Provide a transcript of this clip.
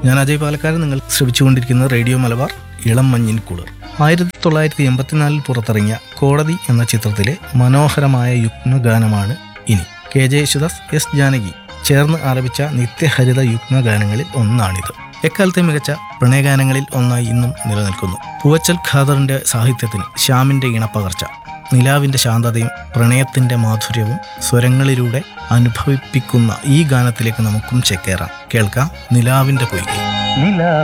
ഞാൻ അജയ് പാലക്കാരൻ നിങ്ങൾ ശ്രമിച്ചുകൊണ്ടിരിക്കുന്ന റേഡിയോ മലബാർ ഇളം മഞ്ഞിൻ കുളിർ ആയിരത്തി തൊള്ളായിരത്തി എൺപത്തിനാലിൽ പുറത്തിറങ്ങിയ കോടതി എന്ന ചിത്രത്തിലെ മനോഹരമായ യുഗ്മഗാനമാണ് ഇനി കെ ജെ യേശുദാസ് എസ് ജാനകി ചേർന്ന് ആലപിച്ച നിത്യഹരിത യുഗ്മഗാനങ്ങളിൽ ഒന്നാണിത് എക്കാലത്തെ മികച്ച പ്രണയഗാനങ്ങളിൽ ഒന്നായി ഇന്നും നിലനിൽക്കുന്നു പൂവച്ചൽ ഖാദറിന്റെ സാഹിത്യത്തിന് ശ്യാമിന്റെ ഇണപ്പകർച്ച നിലാവിന്റെ ശാന്തതയും പ്രണയത്തിന്റെ മാധുര്യവും സ്വരങ്ങളിലൂടെ അനുഭവിപ്പിക്കുന്ന ഈ ഗാനത്തിലേക്ക് നമുക്കും ചെക്കേറാം കേൾക്കാം നിലാവിന്റെ പൊയ്കை നിലാ